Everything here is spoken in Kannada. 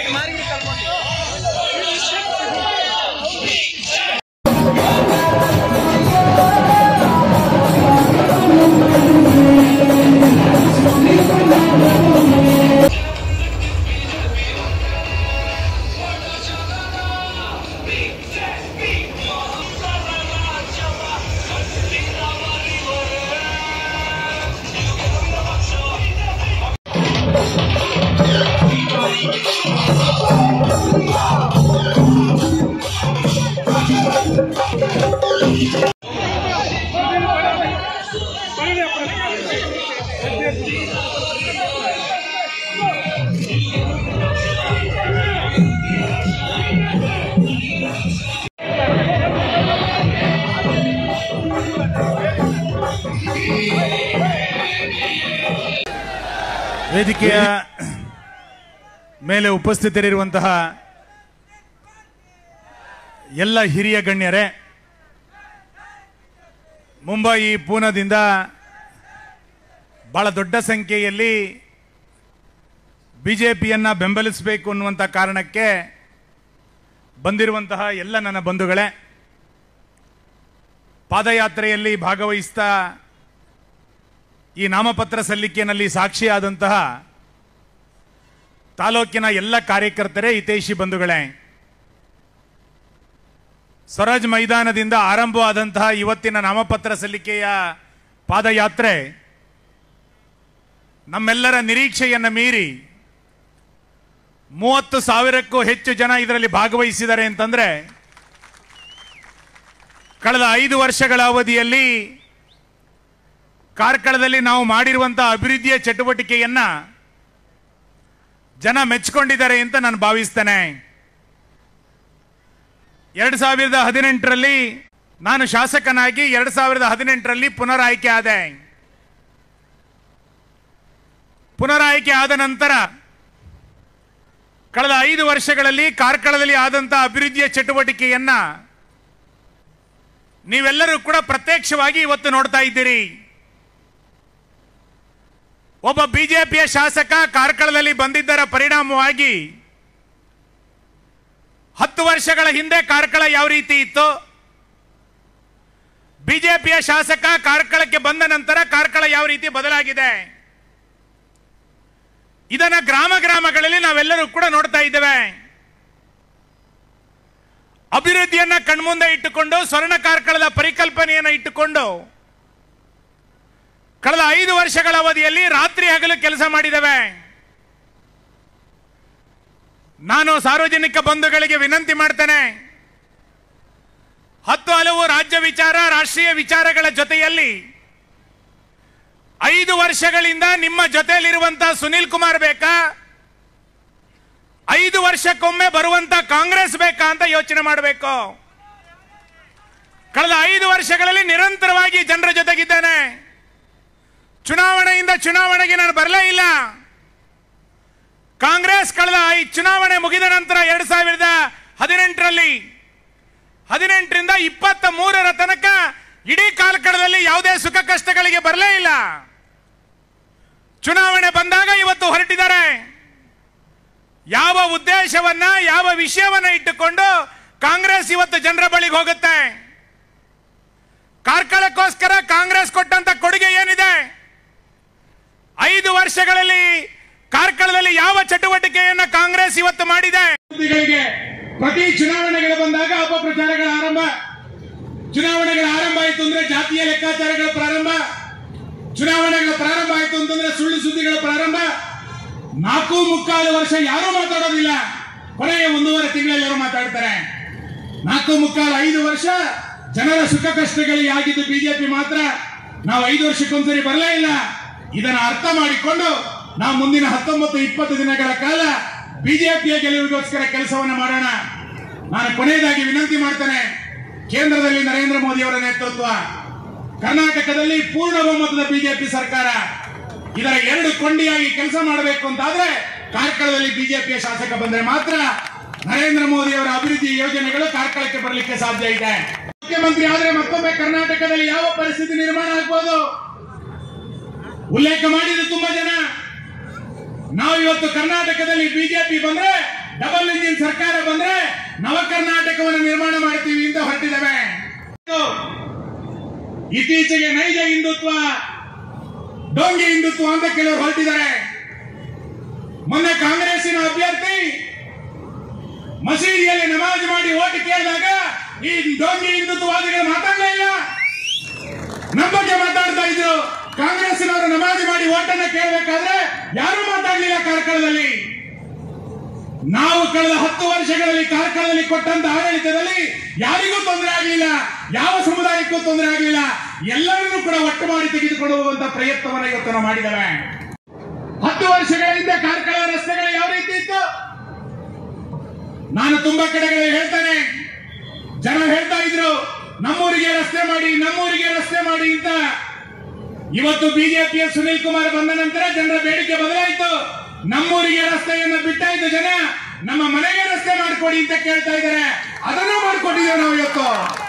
ವೇದಿಕೆಯ ಮೇಲೆ ಉಪಸ್ಥಿತರಿರುವಂತಹ ಎಲ್ಲ ಹಿರಿಯ ಗಣ್ಯರೇ ಮುಂಬೈ ಪೂನಾದಿಂದ ಬಹಳ ದೊಡ್ಡ ಸಂಖ್ಯೆಯಲ್ಲಿ ಬಿಜೆಪಿಯನ್ನ ಬೆಂಬಲಿಸಬೇಕು ಅನ್ನುವಂಥ ಕಾರಣಕ್ಕೆ ಬಂದಿರುವಂತಹ ಎಲ್ಲ ನನ್ನ ಬಂಧುಗಳೇ ಪಾದಯಾತ್ರೆಯಲ್ಲಿ ಭಾಗವಹಿಸ್ತಾ ಈ ನಾಮಪತ್ರ ಸಲ್ಲಿಕೆಯಲ್ಲಿ ಸಾಕ್ಷಿಯಾದಂತಹ ತಾಲೂಕಿನ ಎಲ್ಲ ಕಾರ್ಯಕರ್ತರೇ ಹಿತೈಷಿ ಬಂಧುಗಳೇ ಸ್ವರಾಜ್ ಮೈದಾನದಿಂದ ಆರಂಭವಾದಂತಹ ಇವತ್ತಿನ ನಾಮಪತ್ರ ಸಲ್ಲಿಕೆಯ ಪಾದಯಾತ್ರೆ ನಮ್ಮೆಲ್ಲರ ನಿರೀಕ್ಷೆಯನ್ನು ಮೀರಿ ಮೂವತ್ತು ಸಾವಿರಕ್ಕೂ ಹೆಚ್ಚು ಜನ ಇದರಲ್ಲಿ ಭಾಗವಹಿಸಿದ್ದಾರೆ ಅಂತಂದ್ರೆ ಕಳೆದ ಐದು ವರ್ಷಗಳ ಅವಧಿಯಲ್ಲಿ ಕಾರ್ಕಳದಲ್ಲಿ ನಾವು ಮಾಡಿರುವಂತಹ ಅಭಿವೃದ್ಧಿಯ ಚಟುವಟಿಕೆಯನ್ನ ಜನ ಮೆಚ್ಚಿಕೊಂಡಿದ್ದಾರೆ ಅಂತ ನಾನು ಭಾವಿಸ್ತೇನೆ ಎರಡ್ ಸಾವಿರದ ಹದಿನೆಂಟರಲ್ಲಿ ನಾನು ಶಾಸಕನಾಗಿ ಎರಡ್ ಸಾವಿರದ ಹದಿನೆಂಟರಲ್ಲಿ ಪುನರಾಯ್ಕೆ ಆದೆ ಪುನರಾಯ್ಕೆ ಆದ ನಂತರ ಕಳೆದ ಐದು ವರ್ಷಗಳಲ್ಲಿ ಕಾರ್ಕಳದಲ್ಲಿ ಆದಂತಹ ಅಭಿವೃದ್ಧಿಯ ಚಟುವಟಿಕೆಯನ್ನ ನೀವೆಲ್ಲರೂ ಕೂಡ ಪ್ರತ್ಯಕ್ಷವಾಗಿ ಇವತ್ತು ನೋಡ್ತಾ ಇದ್ದೀರಿ ಒಬ್ಬ ಬಿಜೆಪಿಯ ಶಾಸಕ ಕಾರ್ಕಳದಲ್ಲಿ ಬಂದಿದ್ದರ ಪರಿಣಾಮವಾಗಿ ಹತ್ತು ವರ್ಷಗಳ ಹಿಂದೆ ಕಾರ್ಕಳ ಯಾವ ರೀತಿ ಇತ್ತು ಬಿಜೆಪಿಯ ಶಾಸಕ ಕಾರ್ಕಳಕ್ಕೆ ಬಂದ ನಂತರ ಕಾರ್ಕಳ ಯಾವ ರೀತಿ ಬದಲಾಗಿದೆ ಇದನ್ನ ಗ್ರಾಮ ಗ್ರಾಮಗಳಲ್ಲಿ ನಾವೆಲ್ಲರೂ ಕೂಡ ನೋಡ್ತಾ ಇದ್ದೇವೆ ಅಭಿವೃದ್ಧಿಯನ್ನ ಕಣ್ಮುಂದೆ ಇಟ್ಟುಕೊಂಡು ಸ್ವರ್ಣ ಕಾರ್ಕಳದ ಪರಿಕಲ್ಪನೆಯನ್ನು ಇಟ್ಟುಕೊಂಡು ಕಳೆದ ಐದು ವರ್ಷಗಳ ಅವಧಿಯಲ್ಲಿ ರಾತ್ರಿ ಹಗಲು ಕೆಲಸ ಮಾಡಿದ್ದೇವೆ ನಾನು ಸಾರ್ವಜನಿಕ ಬಂಧುಗಳಿಗೆ ವಿನಂತಿ ಮಾಡ್ತೇನೆ ಹತ್ತು ಹಲವು ರಾಜ್ಯ ವಿಚಾರ ರಾಷ್ಟ್ರೀಯ ವಿಚಾರಗಳ ಜೊತೆಯಲ್ಲಿ ಐದು ವರ್ಷಗಳಿಂದ ನಿಮ್ಮ ಜೊತೆಯಲ್ಲಿರುವಂತಹ ಸುನಿಲ್ ಕುಮಾರ್ ಬೇಕಾ ಐದು ವರ್ಷಕ್ಕೊಮ್ಮೆ ಬರುವಂತ ಕಾಂಗ್ರೆಸ್ ಬೇಕಾ ಅಂತ ಯೋಚನೆ ಮಾಡಬೇಕು ಕಳೆದ ಐದು ವರ್ಷಗಳಲ್ಲಿ ನಿರಂತರವಾಗಿ ಜನರ ಜೊತೆಗಿದ್ದೇನೆ ಚುನಾವಣೆಯಿಂದ ಚುನಾವಣೆಗೆ ನಾನು ಬರಲೇ ಇಲ್ಲ ಕಾಂಗ್ರೆಸ್ ಕಳೆದ ಈ ಚುನಾವಣೆ ಮುಗಿದ ನಂತರ ಎರಡ್ ಸಾವಿರದ ಹದಿನೆಂಟರಲ್ಲಿ ಹದಿನೆಂಟರಿಂದ ಇಪ್ಪತ್ತ ಮೂರರ ತನಕ ಇಡೀ ಕಾಲಕಡದಲ್ಲಿ ಯಾವುದೇ ಸುಖ ಕಷ್ಟಗಳಿಗೆ ಬರಲೇ ಇಲ್ಲ ಚುನಾವಣೆ ಬಂದಾಗ ಇವತ್ತು ಹೊರಟಿದ್ದಾರೆ ಯಾವ ಉದ್ದೇಶವನ್ನ ಯಾವ ವಿಷಯವನ್ನ ಇಟ್ಟುಕೊಂಡು ಕಾಂಗ್ರೆಸ್ ಇವತ್ತು ಜನರ ಬಳಿಗೆ ಹೋಗುತ್ತೆ ಕಾರ್ಕಳಕ್ಕೋಸ್ಕರ ಕಾಂಗ್ರೆಸ್ ಕೊಟ್ಟಂತ ಕೊಡುಗೆ ಏನಿದೆ ಐದು ವರ್ಷಗಳಲ್ಲಿ ಕಾರ್ಕಳದಲ್ಲಿ ಯಾವ ಚಟುವಟಿಕೆಯನ್ನ ಕಾಂಗ್ರೆಸ್ ಇವತ್ತು ಮಾಡಿದೆ ಅಭ್ಯರ್ಥಿಗಳಿಗೆ ಪ್ರತಿ ಚುನಾವಣೆಗಳು ಬಂದಾಗ ಅಪಪ್ರಚಾರಗಳ ಆರಂಭ ಚುನಾವಣೆಗಳ ಆರಂಭ ಆಯಿತು ಅಂದ್ರೆ ಜಾತಿಯ ಲೆಕ್ಕಾಚಾರಗಳ ಪ್ರಾರಂಭ ಚುನಾವಣೆಗಳ ಪ್ರಾರಂಭ ಆಯಿತು ಅಂತಂದ್ರೆ ಸುಳ್ಳು ಸುದ್ದಿಗಳ ಪ್ರಾರಂಭ ನಾಲ್ಕು ಮುಕ್ಕಾಲು ವರ್ಷ ಯಾರೂ ಮಾತಾಡೋದಿಲ್ಲ ಕೊನೆಯ ಒಂದೂವರೆ ತಿಂಗಳಲ್ಲಿ ಮಾತಾಡ್ತಾರೆ ನಾಲ್ಕು ಮುಕ್ಕಾಲು ಐದು ವರ್ಷ ಜನರ ಸುಖ ಕಷ್ಟಗಳಿಗೆ ಆಗಿದ್ದು ಬಿಜೆಪಿ ಮಾತ್ರ ನಾವು ಐದು ವರ್ಷಕ್ಕೊಂದ್ಸರಿ ಬರಲೇ ಇಲ್ಲ ಇದನ್ನ ಅರ್ಥ ಮಾಡಿಕೊಂಡು ನಾವು ಮುಂದಿನ ಹತ್ತೊಂಬತ್ತು ಇಪ್ಪತ್ತು ದಿನಗಳ ಕಾಲ ಬಿಜೆಪಿಯ ಗೆಲುವಿಗೋಸ್ಕರ ಕೆಲಸವನ್ನ ಮಾಡೋಣ ನಾನು ಕೊನೆಯದಾಗಿ ವಿನಂತಿ ಮಾಡ್ತೇನೆ ಕೇಂದ್ರದಲ್ಲಿ ನರೇಂದ್ರ ಮೋದಿ ಅವರ ನೇತೃತ್ವ ಕರ್ನಾಟಕದಲ್ಲಿ ಪೂರ್ಣ ಬಹುಮತದ ಬಿಜೆಪಿ ಸರ್ಕಾರ ಇದರ ಎರಡು ಕೊಂಡಿಯಾಗಿ ಕೆಲಸ ಮಾಡಬೇಕು ಅಂತಾದ್ರೆ ಕಾರ್ಕಳದಲ್ಲಿ ಬಿಜೆಪಿಯ ಶಾಸಕ ಬಂದರೆ ಮಾತ್ರ ನರೇಂದ್ರ ಮೋದಿ ಅವರ ಅಭಿವೃದ್ಧಿ ಯೋಜನೆಗಳು ಕಾರ್ಕಳಕ್ಕೆ ಬರಲಿಕ್ಕೆ ಸಾಧ್ಯ ಇದೆ ಮುಖ್ಯಮಂತ್ರಿ ಆದ್ರೆ ಮತ್ತೊಮ್ಮೆ ಕರ್ನಾಟಕದಲ್ಲಿ ಯಾವ ಪರಿಸ್ಥಿತಿ ನಿರ್ಮಾಣ ಆಗ್ಬೋದು ಉಲ್ಲೇಖ ಮಾಡಿದ್ರು ತುಂಬಾ ಜನ ನಾವು ಇವತ್ತು ಕರ್ನಾಟಕದಲ್ಲಿ ಬಿಜೆಪಿ ಬಂದ್ರೆ ಡಬಲ್ ಇಂಜಿನ್ ಸರ್ಕಾರ ಬಂದ್ರೆ ನವ ಕರ್ನಾಟಕವನ್ನು ನಿರ್ಮಾಣ ಮಾಡ್ತೀವಿ ಅಂತ ಹೊರಟಿದ್ದೇವೆ ಇತ್ತೀಚೆಗೆ ನೈಜ ಹಿಂದುತ್ವ ಡೋಂಗಿ ಹಿಂದುತ್ವ ಅಂತ ಕೆಲವರು ಹೊರಟಿದ್ದಾರೆ ಮೊನ್ನೆ ಕಾಂಗ್ರೆಸ್ಸಿನ ಅಭ್ಯರ್ಥಿ ಮಸೀದಿಯಲ್ಲಿ ನಮಾಜ್ ಮಾಡಿ ಓಟ್ ಕೇಳಿದಾಗ ಈ ಡೋಂಗಿ ಹಿಂದುತ್ವವಾದಿಗಳು ಮಾತಾಡಲೇ ಇಲ್ಲ ನಮ್ಮ ಬಗ್ಗೆ ಮಾತಾಡ್ತಾ ಇದ್ರು ಕಾಂಗ್ರೆಸ್ಸಿನವರು ನಮಾಜ್ ಮಾಡಿ ಓಟನ್ನ ಕೇಳಬೇಕಾದ್ರೆ ಯಾರು ಮಾತಾಡಲಿಲ್ಲ ಕಾರ್ಕಳದಲ್ಲಿ ನಾವು ಕಳೆದ ಹತ್ತು ವರ್ಷಗಳಲ್ಲಿ ಕಾರ್ಕಳದಲ್ಲಿ ಕೊಟ್ಟಂತ ಆಡಳಿತದಲ್ಲಿ ಯಾರಿಗೂ ತೊಂದರೆ ಆಗಲಿಲ್ಲ ಯಾವ ಸಮುದಾಯಕ್ಕೂ ತೊಂದರೆ ಆಗಲಿಲ್ಲ ಎಲ್ಲರನ್ನೂ ಕೂಡ ಒಟ್ಟು ಮಾಡಿ ತೆಗೆದುಕೊಂಡು ಹೋಗುವಂತ ಪ್ರಯತ್ನವನ್ನ ಇವತ್ತು ನಾವು ಮಾಡಿದ್ದೇವೆ ಹತ್ತು ವರ್ಷಗಳ ಹಿಂದೆ ಕಾರ್ಕಳ ರಸ್ತೆಗಳು ಯಾವ ರೀತಿ ಇತ್ತು ನಾನು ತುಂಬಾ ಕಡೆಗಳಲ್ಲಿ ಹೇಳ್ತೇನೆ ಜನ ಹೇಳ್ತಾ ಇದ್ರು ನಮ್ಮೂರಿಗೆ ರಸ್ತೆ ಮಾಡಿ ನಮ್ಮೂರಿಗೆ ರಸ್ತೆ ಮಾಡಿ ಅಂತ ಇವತ್ತು ಬಿಜೆಪಿಯ ಸುನಿಲ್ ಕುಮಾರ್ ಬಂದ ನಂತರ ಜನರ ಬೇಡಿಕೆ ಬದಲಾಯಿತು ನಮ್ಮೂರಿಗೆ ರಸ್ತೆಯನ್ನು ಬಿಟ್ಟಾಯ್ತು ಜನ ನಮ್ಮ ಮನೆಗೆ ರಸ್ತೆ ಮಾಡಿಕೊಡಿ ಅಂತ ಕೇಳ್ತಾ ಇದ್ದಾರೆ ಅದನ್ನು ಮಾಡಿಕೊಟ್ಟಿದ್ದೇವೆ ನಾವು ಇವತ್ತು